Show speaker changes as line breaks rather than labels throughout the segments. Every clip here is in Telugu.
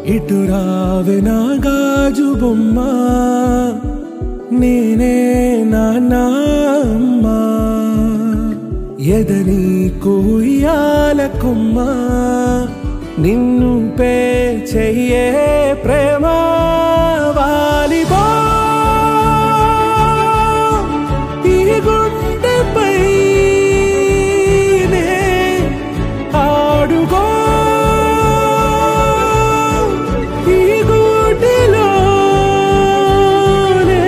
ఇటు రావే నా గాజు బొమ్మ నేనే నాన్నమ్మా ఎదని కూయాల కొమ్మ నిన్ను పే చెయ్యే ప్రేమ వాలిబో ఈ గుండెపై నే ఆడుగో ఈ గూటిలోనే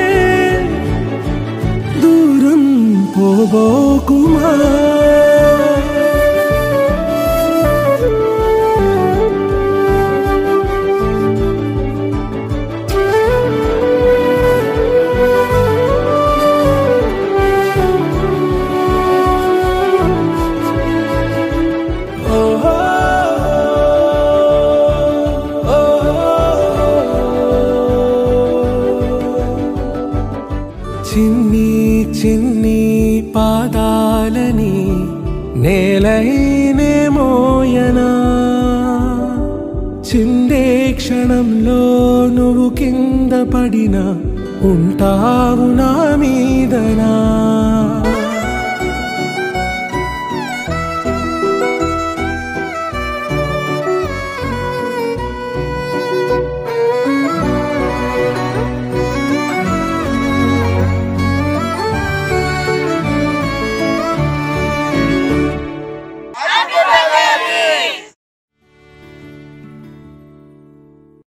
దూరం పోబోకుమా ఓహో చిన్ని చిన్ని పాదాలని నేలైనే మోయనా చిందే క్షణంలో నువ్వు కింద పడినా ఉంటావు నా మీదనా